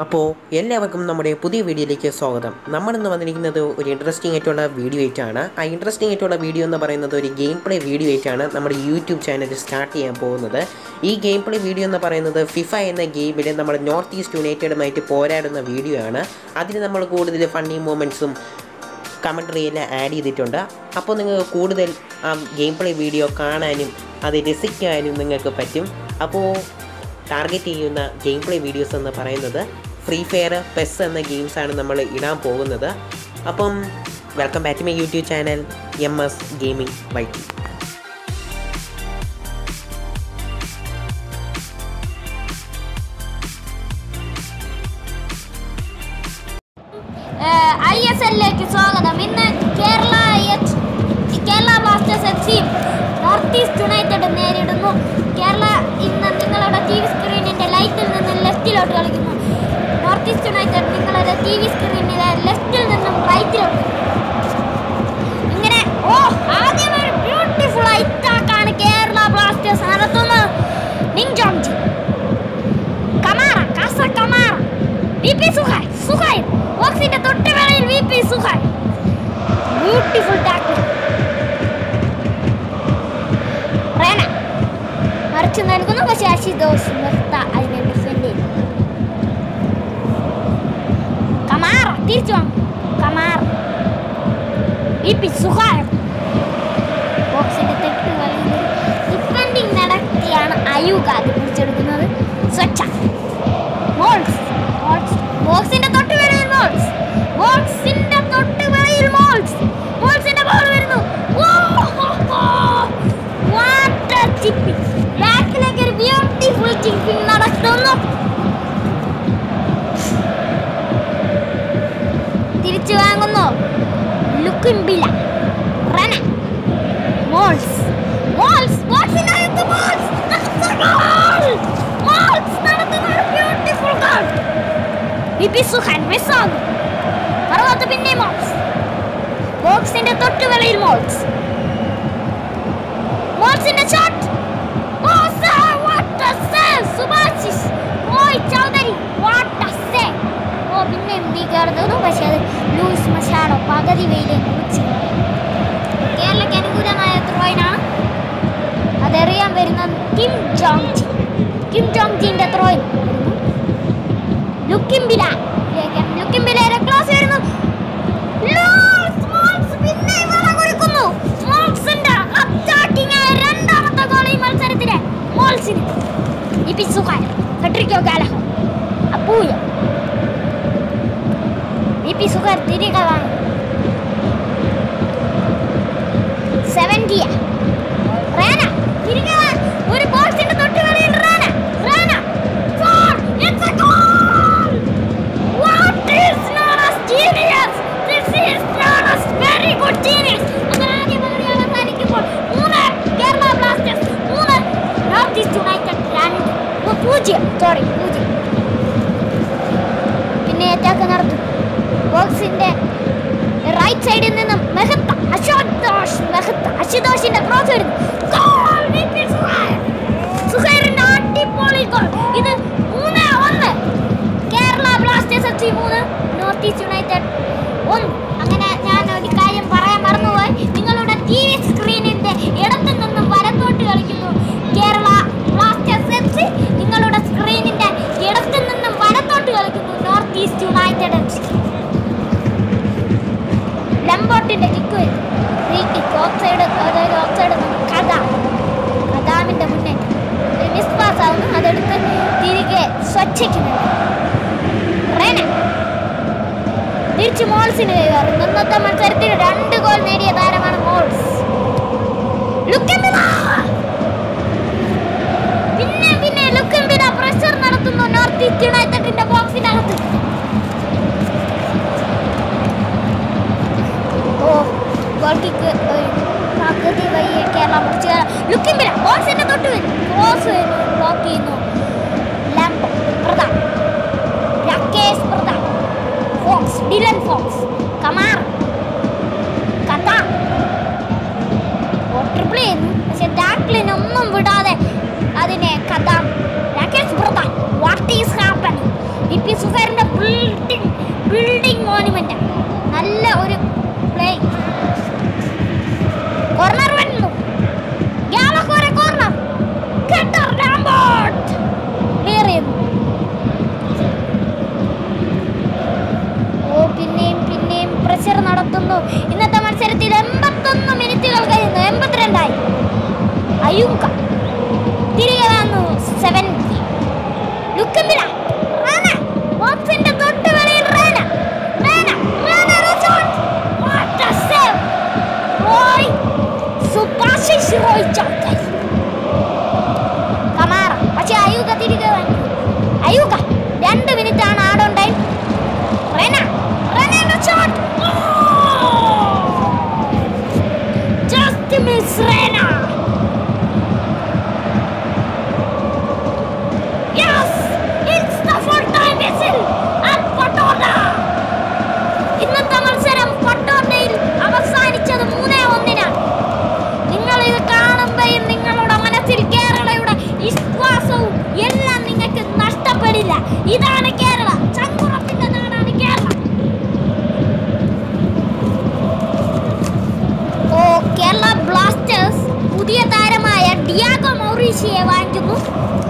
അപ്പോൾ എല്ലാവർക്കും നമ്മുടെ പുതിയ വീഡിയോയിലേക്ക് സ്വാഗതം നമ്മളിന്ന് വന്നിരിക്കുന്നത് ഒരു ഇൻട്രസ്റ്റിംഗ് ആയിട്ടുള്ള വീഡിയോ ആയിട്ടാണ് ആ ഇൻട്രസ്റ്റിംഗ് ആയിട്ടുള്ള വീഡിയോ എന്ന് പറയുന്നത് ഒരു ഗെയിം പ്ലേ വീഡിയോ ആയിട്ടാണ് നമ്മുടെ യൂട്യൂബ് ചാനൽ സ്റ്റാർട്ട് ചെയ്യാൻ പോകുന്നത് ഈ ഗെയിം പ്ലേ വീഡിയോ എന്ന് പറയുന്നത് ഫിഫ എന്ന ഗെയിമിൽ നമ്മൾ നോർത്ത് ഈസ്റ്റ് യുണൈറ്റഡുമായിട്ട് പോരാടുന്ന വീഡിയോ ആണ് അതിന് നമ്മൾ കൂടുതൽ ഫണ്ണി മൂമെൻറ്റ്സും കമൻട്രി എല്ലാം ആഡ് ചെയ്തിട്ടുണ്ട് അപ്പോൾ നിങ്ങൾക്ക് കൂടുതൽ ആ ഗെയിം പ്ലേ വീഡിയോ കാണാനും അത് രസിക്കാനും നിങ്ങൾക്ക് പറ്റും അപ്പോൾ ടാർഗറ്റ് ചെയ്യുന്ന ഗെയിം പ്ലേ വീഡിയോസ് എന്ന് പറയുന്നത് ഫ്രീ ഫയർ പെസ് എന്ന ഗെയിംസാണ് നമ്മൾ ഇടാൻ പോകുന്നത് അപ്പം welcome back to my YouTube channel M S gaming Y T I S എല്ലിലേക്ക് സ്വാഗതം ഇന്ന് Kerala H Kerala Blasters F C North East United നേരിടുന്നു കേരള ഇന്ന് നിങ്ങളുടെ ടി വി സ്ക്രീനിൻ്റെ ലൈറ്റിൽ നിന്ന് ലെഫ്റ്റിലോട്ട് കളിക്കുന്നു നോർത്ത് ഈസ്റ്റ് യുണൈറ്റഡ് നിങ്ങളുടെ ടി വി സ്ക്രീനിലെ ലെഫ്റ്റിൽ നിന്നും റൈറ്റിലോട്ട് ഇങ്ങനെ ഓ ആദ്യം ഒരു ബ്യൂട്ടിഫുൾ ഐറ്റാക്കാണ് കേരള ബ്ലാസ്റ്റേഴ്സ് നടത്തുന്നത് നിങ് ജോംജി കമാറ കാസ കമാറ വി പി സുഹായ് സുഹായ് ബോക്സിന്റെ തൊട്ടുവേളയിൽ വി പി സുഹായ് ബ്യൂട്ടിഫുൾ ടാക്കിൾ റേന മറിച്ച് നൽകുന്നു പക്ഷേ അശിതോഷ് നിർത്ത അതിനെ ഡിഫെൻഡ് ചെയ്തു കമാറ തിരിച്ചു വാങ്ങും കമാറ വി പി സുഹായ് ബോക്സിന്റെ തൊട്ടുവേളയിൽ ഡിഫെൻഡിങ് നടത്തിയാണ് അയൂക അത് പിടിച്ചെടുക്കുന്നത് സ്വച്ഛ മോൾസ് മോൾസ് ബോക്സിന്റെ തൊട്ട് വരയിൽ മോൾസ് ബോക്സിന്റെ തൊട്ട് വരയിൽ മോൾസ് മോൾസിന്റെ ബോൾ വരുന്നു വാട്ടർ ചിപ്പിംഗ് ബാക്കിലേക്ക് ഒരു ബ്യൂട്ടിഫുൾ ചിപ്പിംഗ് നടത്തുന്നു തിരിച്ചു വാങ്ങുന്നു ലുക്കിംബില റന മോൾസ് മോൾസ് ബോക്സിനകത്ത് മോൾസ് ഗോൾ മോൾസ് നടത്തുന്ന ഒരു ബ്യൂട്ടിഫുൾ ഗോൾ ബിബി സുഹാൻ മിസ്സാകും മറുപത്ത് പിന്നെ മോൾസ് ബോക്സിന്റെ തൊട്ടുവെളിയിൽ മോൾസ് മോൾസിന്റെ shot oh sir what a save Subhashish ഓയ് Chowdhury what a save oh പിന്നെ നീ കയറുന്നു പക്ഷേ അത് ലൂയിസ് മഷാഡോ പകുതി വെയിലേക്ക് കുറിച്ച് കേരളയ്ക്ക് അനുകൂലമായ ത്രോയിനാണ് അതെറിയാൻ വരുന്ന Kim Jong Ji Kim Jong ജിന്റെ ത്രോയിൻ ലുക്കിംബില ലുക്കിംബിലയുടെ ക്ലാസ് വരുന്നു ലോൾസ് മോൾസ് പിന്നെ വള കൊടുക്കുന്നു മോൾസിന്റെ അറ്റാക്കിംഗ് ആയ രണ്ടാമത്തെ ഗോൾ ഈ മത്സരത്തിലെ മോൾസിന് ഇപ്പി സുഖായ ഫെഡറിക്കോ ഗാലഹോ അപ്പൂയ ഇപ്പി സുഖാർ തിരികെ വാങ്ങി സെവൻറ്റിയ റേന തിരികെ വാ. ഒരു ബോക്സിന്റെ തൊട്ടുകളിൽ റേന റേന for it's a goal what is known as genius this is known as very good genius അങ്ങനെ ആദ്യ പകുതി അവസാനിക്കുമ്പോൾ മൂന്ന് കേരള ബ്ലാസ്റ്റേഴ്സ് മൂന്ന് നോർത്ത് ഈസ്റ്റ് യുണൈറ്റഡ് രണ്ട് ഓ, പൂജ്യം സോറി പൂജ്യം പിന്നെ അറ്റാക്ക് നടത്തും ബോക്സിന്റെ റൈറ്റ് സൈഡിൽ നിന്നും മെഹത്ത അശോദോഷ് മെഹത്ത അശുതോഷിന്റെ ക്രോസ് വരുന്നു ഗോൾ വിപിൻ സുഹൈർ സുഹൈറിന്റെ അടിപൊളി ഗോൾ ഇത് മൂന്ന് ഒന്ന് കേരള ബ്ലാസ്റ്റേഴ്സ് എഫ് സി മൂന്ന് നോർത്ത് ഈസ്റ്റ് യുണൈറ്റഡ് ഒന്ന് അങ്ങനെ ഞാൻ ഒരു കാര്യം പറയാൻ മറന്നുപോയി നിങ്ങളുടെ ടി വി സ്ക്രീനിന്റെ ഇടത്തു നിന്നും വലത്തോട്ട് കളിക്കുന്നു കേരള ബ്ലാസ്റ്റേഴ്സ് എഫ് സി നിങ്ങളുടെ സ്ക്രീനിന്റെ ഇടത്തു നിന്നും വലത്തോട്ട് കളിക്കുന്നു North East United F C ലംബോട്ടിന്റെ കിക്ക് വരും ഫ്രീ കിക്ക് ഓഫ് സൈഡ് അതായത് ഓഫ് സൈഡ് കഥ കഥാമിന്റെ മുന്നേറ്റം ഒരു മിസ് പാസ് ആവുന്നു അതെടുത്ത് തിരികെ സ്വച്ഛയ്ക്ക് റേന തിരിച്ച് മോൾസിന് കയറുന്നു ഇന്നത്തെ മത്സരത്തിൽ രണ്ട് ഗോൾ നേടിയ താരമാണ് മോൾസ് ലുക്കിംബില പിന്നെ പിന്നെ ലുക്കിംബില പ്രഷർ നടത്തുന്നു നോർത്ത് ഈസ്റ്റ് യുണൈറ്റഡിന്റെ ബോക്സിനകത്ത് ഓ ഗോൾ കിക്ക് ഒരു പകുതി വയ്യ കേരള മുറിച്ച് ലുക്കിംബില ബോക്സിന്റെ തൊട്ട് വരും ക്രോസ് ബ്ലോക്ക് ചെയ്യുന്നു ലാംബോ Pradhan Rakesh Pradhan Fox Dylan Fox കമാർ കഥ ട്രിപ്പിൾ ചെയ്യുന്നു പക്ഷെ നോക്കി സുസൈറിന്റെ ബിൽഡിംഗ് ബിൽഡിംഗ് മോനുമെന്റ് നല്ല ഒരു പ്ലേ കോർണർ വരുന്നു ഗ്യാലക്കോരെ കോർണർ കെട്ടർ ലാംബോർട്ട് ക്ലിയർ ചെയ്യുന്നു ഓ പിന്നെയും പിന്നെയും പ്രഷർ നടത്തുന്നു ഇന്നത്തെ മത്സരത്തിൽ എൺപത്തൊന്ന് മിനിറ്റുകൾ കഴിയുന്നു എൺപത്തിരണ്ടായി അയുങ്ക തിരികെ വന്നു സെവൻറ്റി ലുക്കുന്നില്ല റേന ബോക്സിന്റെ തൊട്ട് വെളിയിൽ റേന റേന റേന Richard what a save Roy Subhashish Roy ചൗക്കരി കമാറ പക്ഷേ അയൂക തിരികെ വന്നു അയൂക രണ്ട് മിനിറ്റ് ആണ് ആഡോൺ ടൈം റെന റെനയുടെ ഷോട്ട് ജസ്റ്റ് മിസ് റെന yes it's the full time whistle at പട്ടോർണ ഇന്നത്തെ മത്സരം പട്ടോർണയിൽ അവസാനിച്ചത് മൂന്നേ ഒന്നിനാണ് നിങ്ങൾ ഇത് കാണുമ്പോഴും നിങ്ങളുടെ മനസ്സിൽ കേരളയുടെ വിശ്വാസവും എല്ലാം നിങ്ങൾക്ക് നഷ്ടപ്പെടില്ല ഇതാണ് കേരള ചങ്കുറപ്പിന്റെ നാടാണ് കേരള ഓ കേരള ബ്ലാസ്റ്റേഴ്സ് പുതിയ താരമായ ഡിയാഗോ മൗറീഷ്യയെ വാങ്ങിക്കുന്നു